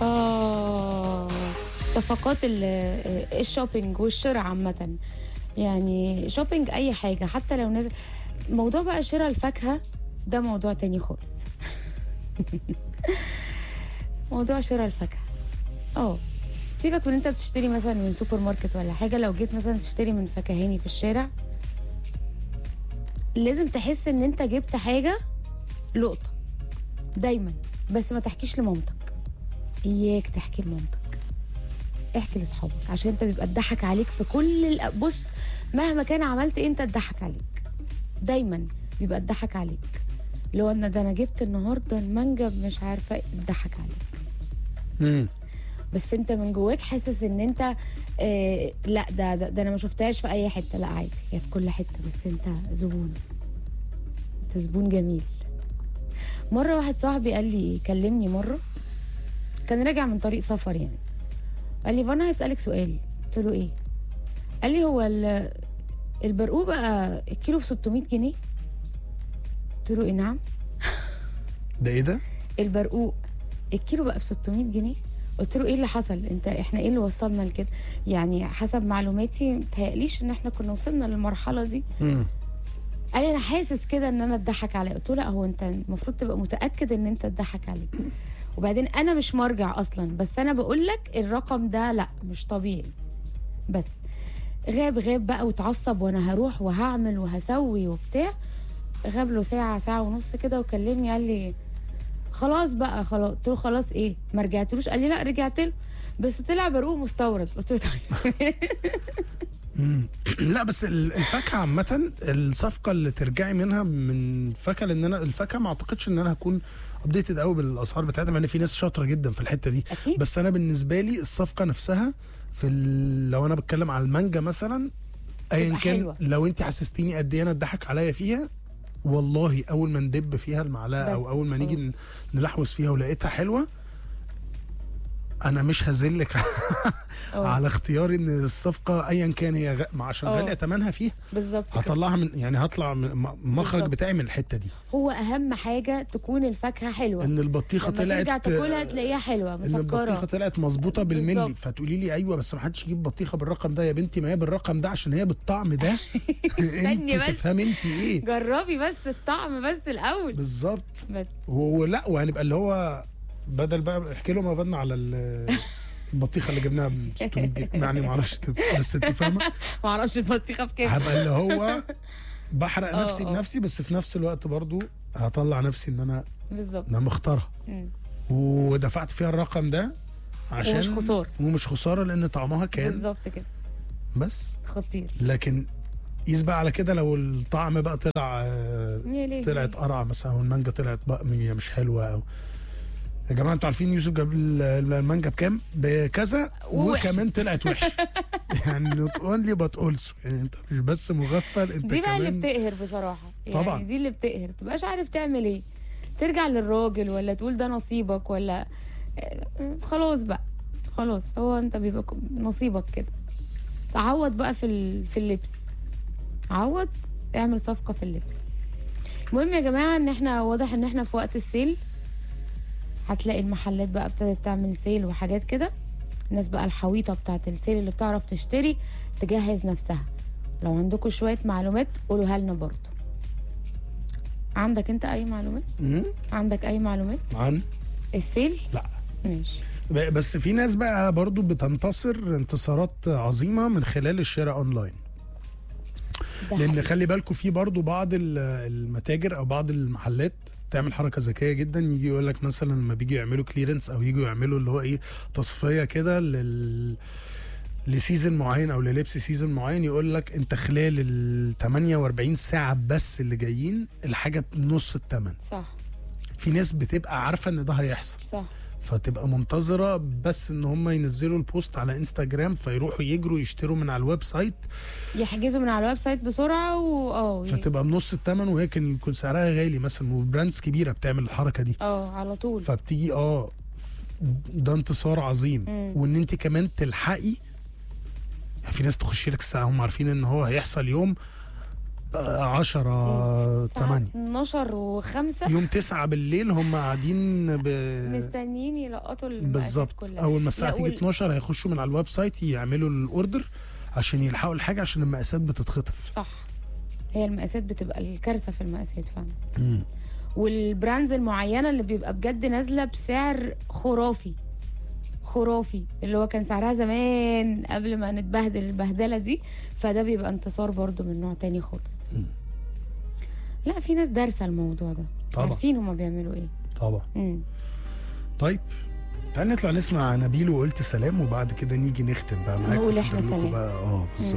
اه صفقات ال- الشوبينج والشراء عامة يعني شوبينج أي حاجة حتى لو نازل موضوع بقى شراء الفاكهة ده موضوع تاني خالص موضوع شراء الفاكهة اه سيبك من انت بتشتري مثلا من سوبر ماركت ولا حاجة لو جيت مثلا تشتري من فكهاني في الشارع لازم تحس ان انت جبت حاجة لقطة دايما بس ما تحكيش لمامتك اياك تحكي لمامتك احكي لاصحابك عشان انت بيبقى اتضحك عليك في كل الأ... بص مهما كان عملت إيه، انت اتضحك عليك دايما بيبقى اتضحك عليك لو ان ده انا جبت النهارده المانجا مش عارفه إيه، اتضحك عليك مم. بس انت من جواك حاسس ان انت آه لا ده, ده ده انا ما شفتهاش في اي حته لا عادي هي في كل حته بس انت زبون انت زبون جميل مره واحد صاحبي قال لي كلمني مره كان راجع من طريق سفر يعني قال لي فانا هسالك سؤال قلت له ايه قال لي هو ال- البرقوق بقى الكيلو ب 600 جنيه قلت له ايه نعم ده ايه ده؟ البرقوق الكيلو بقى ب 600 جنيه قلت له ايه اللي حصل انت احنا ايه اللي وصلنا لكده يعني حسب معلوماتي متهيأليش ان احنا كنا وصلنا للمرحله دي مم. قال لي انا حاسس كده ان انا اتضحك عليا قلت له لا هو انت المفروض تبقى متاكد ان انت اتضحك عليك وبعدين انا مش مرجع اصلا بس انا بقول لك الرقم ده لا مش طبيعي بس غاب غاب بقى واتعصب وانا هروح وهعمل وهسوي وبتاع غاب له ساعه ساعه ونص كده وكلمني قال لي خلاص بقى خلاص قلت له خلاص ايه ما رجعتلوش قال لي لا رجعت له بس طلع برقوق مستورد قلت له طيب لا بس ال- الفاكهه عامه الصفقه اللي ترجعي منها من فاكهه لان انا الفاكهه ما اعتقدش ان انا هكون ابديتد قوي بالاسعار بتاعتها مع ان في ناس شاطره جدا في الحته دي أكيد. بس انا بالنسبه لي الصفقه نفسها في ال- لو انا بتكلم على المانجا مثلا ايا تبقى كان حلوة. لو انت حسستيني قد ايه انا اتضحك عليا فيها والله اول ما ندب فيها المعلقه بس او اول ما نيجي خلاص. ن- نلحوس فيها ولقيتها حلوه انا مش هذلك أه. على اختياري ان الصفقه ايا كان هي غ... ما عشان أه. غاليه ثمنها فيها بالظبط كده. هطلعها من يعني هطلع من م- مخرج بالظبط. بتاعي من الحته دي هو اهم حاجه تكون الفاكهه حلوه ان البطيخه لما ترجع طلعت تاكلها تلاقيها حلوه ان البطيخه مسكره طلعت مظبوطه بالملي بالظبط. فتقولي لي ايوه بس ما حدش يجيب بطيخه بالرقم ده يا بنتي ما هي بالرقم ده عشان هي بالطعم ده استني انت بس. تفهمي انت ايه جربي بس الطعم بس الاول بالظبط بس ولا وهنبقى اللي هو بدل بقى احكي لهم بدنا على ال- البطيخه اللي جبناها ب 600 جنيه يعني ما اعرفش تبقى- بس انت فاهمه ما اعرفش البطيخه في كام هبقى اللي هو بحرق اه، نفسي اه. بنفسي بس في نفس الوقت برضو هطلع نفسي ان انا بالظبط انا مختارها مم. ودفعت فيها الرقم ده عشان ومش خسارة. ومش خساره لان طعمها كان بالظبط كده بس خطير لكن قيس بقى على كده لو الطعم بقى طلع آه، يا ليه طلعت قرع مثلا والمانجا طلعت بقى من- مش حلوه او يا جماعه انتوا عارفين يوسف جاب ال- المانجا بكام؟ بكذا ووحشة. وكمان طلعت وحشه يعني نوت اونلي بات اولسو يعني انت مش بس مغفل انت دي بقى اللي كمان بتقهر بصراحه يعني طبعا. دي اللي بتقهر تبقاش عارف تعمل ايه ترجع للراجل ولا تقول ده نصيبك ولا آه، خلاص بقى خلاص هو انت بيبقى ك- نصيبك كده تعوض بقى في ال- في اللبس عوض اعمل صفقه في اللبس المهم يا جماعه ان احنا واضح ان احنا في وقت السيل هتلاقي المحلات بقى ابتدت تعمل سيل وحاجات كده الناس بقى الحويطه بتاعت السيل اللي بتعرف تشتري تجهز نفسها لو عندكم شويه معلومات قولوها لنا برضه عندك انت اي معلومات مم؟ عندك اي معلومات عن السيل لا ماشي ب- بس في ناس بقى برضو بتنتصر انتصارات عظيمه من خلال الشراء اونلاين ده لان حقيقي. خلي بالكم في برضو بعض ال- المتاجر او بعض المحلات تعمل حركه ذكيه جدا يجي يقول لك مثلا لما بيجي يعملوا كليرنس او يجوا يعملوا اللي هو ايه تصفيه كده لل لسيزون معين او للبس سيزون معين يقول لك انت خلال ال 48 ساعه بس اللي جايين الحاجه بنص الثمن صح في ناس بتبقى عارفه ان ده هيحصل صح فتبقى منتظره بس ان هم ينزلوا البوست على انستجرام فيروحوا يجروا يشتروا من على الويب سايت يحجزوا من على الويب سايت بسرعه و اه ي- فتبقى بنص الثمن وهي كان يكون سعرها غالي مثلا وبراندز كبيره بتعمل الحركه دي اه على طول فبتيجي اه ده انتصار عظيم مم. وان انت كمان تلحقي يعني في ناس تخش لك الساعه هم عارفين ان هو هيحصل يوم 10 8 12 و5 يوم 9 بالليل هم قاعدين ب... مستنيين يلقطوا المقاسات بالظبط كلها اول ما الساعه لا، تيجي وال- 12 هيخشوا من على الويب سايت يعملوا الاوردر عشان يلحقوا الحاجه عشان المقاسات بتتخطف صح هي المقاسات بتبقى الكارثه في المقاسات فعلا مم. والبراندز المعينه اللي بيبقى بجد نازله بسعر خرافي خرافي اللي هو كان سعرها زمان قبل ما نتبهدل البهدله دي فده بيبقى انتصار برضو من نوع تاني خالص لا في ناس دارسه الموضوع ده طبعا. عارفين هما بيعملوا ايه طبعا مم. طيب تعال نطلع نسمع نبيل وقلت سلام وبعد كده نيجي نختم بقى معاكم نقول إحنا ونقول لكم سلام. بقى اه بالظبط